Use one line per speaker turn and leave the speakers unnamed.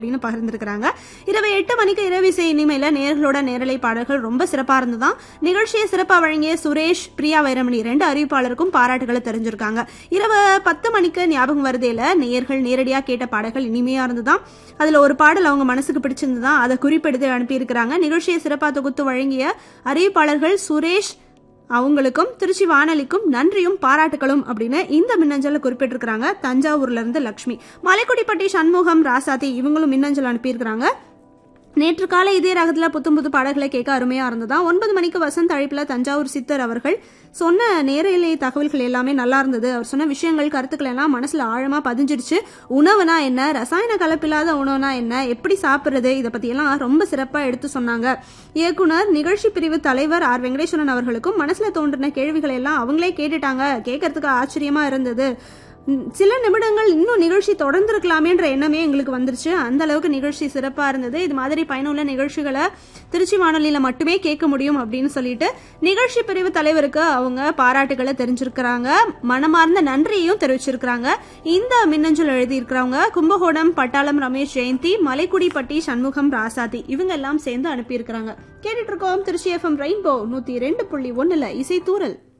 அப்படின்னு பகிர்ந்திருக்கிறாங்க இரவு எட்டு மணிக்கு இரவிசை இனிமையில நேர்களோட நேரலை பாடல்கள் ரொம்ப சிறப்பா இருந்ததாம் நிகழ்ச்சியை சிறப்பா வழங்கிய சுரேஷ் பிரியா வைரமணி ரெண்டு அறிவிப்பாளருக்கும் பாராட்டுகளை தெரிஞ்சிருக்காங்க இரவு பத்து மணிக்கு ஞாபகம் வருதேல நேயர்கள் நேரடியா கேட்ட பாடல்கள் இனிமையா இருந்ததாம் அதுல ஒரு பாடல் அவங்க மனசுக்கு பிடிச்சிருந்ததான் அதை குறிப்பெடுத்து அனுப்பியிருக்கிறாங்க நிகழ்ச்சியை சிறப்பா தொகுத்து வழங்கிய அறிவிப்பாளர்கள் சுரேஷ் அவங்களுக்கும் திருச்சி வானொலிக்கும் நன்றியும் பாராட்டுகளும் அப்படின்னு இந்த மின்னஞ்சல குறிப்பிட்டிருக்கிறாங்க தஞ்சாவூர்ல இருந்து லக்ஷ்மி மலைக்குடிப்பட்டி சண்முகம் ராசாத்தி இவங்களும் மின்னஞ்சல் அனுப்பியிருக்கிறாங்க நேற்று காலை இதே ராகத்துல புத்தம் புது பாடல்களை கேட்க அருமையா இருந்ததா ஒன்பது மணிக்கு வசந்த் அழைப்புல தஞ்சாவூர் சித்தர் அவர்கள் சொன்ன நேரலை தகவல்கள் எல்லாமே நல்லா இருந்தது அவர் சொன்ன விஷயங்கள் கருத்துக்கள் எல்லாம் மனசுல ஆழமா பதிஞ்சிடுச்சு உணவுனா என்ன ரசாயன கலப்பில்லாத உணவுனா என்ன எப்படி சாப்பிடுறது இதை பத்தி எல்லாம் ரொம்ப சிறப்பா எடுத்து சொன்னாங்க இயக்குனர் நிகழ்ச்சி பிரிவு தலைவர் ஆர் வெங்கடேஸ்வரன் அவர்களுக்கும் மனசுல தோன்றின கேள்விகளை எல்லாம் அவங்களே கேட்டுட்டாங்க கேட்கறதுக்கு ஆச்சரியமா இருந்தது ம், சில நிமிடங்கள் இன்னும் நிகழ்ச்சி தொடர்ந்துருக்கலாமேன்ற எண்ணமே எங்களுக்கு வந்துருச்சு அந்த அளவுக்கு நிகழ்ச்சி சிறப்பா இருந்தது இது மாதிரி பயனுள்ள நிகழ்ச்சிகளை திருச்சி வானொலியில மட்டுமே கேட்க முடியும் அப்படின்னு சொல்லிட்டு நிகழ்ச்சி பிரிவு தலைவருக்கு அவங்க பாராட்டுகளை தெரிஞ்சிருக்கிறாங்க மனமார்ந்த நன்றியையும் தெரிவிச்சிருக்கிறாங்க இந்த மின்னஞ்சல் எழுதியிருக்கிறவங்க கும்பகோணம் பட்டாளம் ரமேஷ் ஜெயந்தி மலைக்குடிப்பட்டி சண்முகம் ராசாதி இவங்க எல்லாம் சேர்ந்து அனுப்பியிருக்கிறாங்க கேட்டுட்டு இருக்கோம் திருச்சி எஃப்எம் ரெயின்போ நூத்தி ரெண்டு புள்ளி ஒண்ணுல இசை தூரல்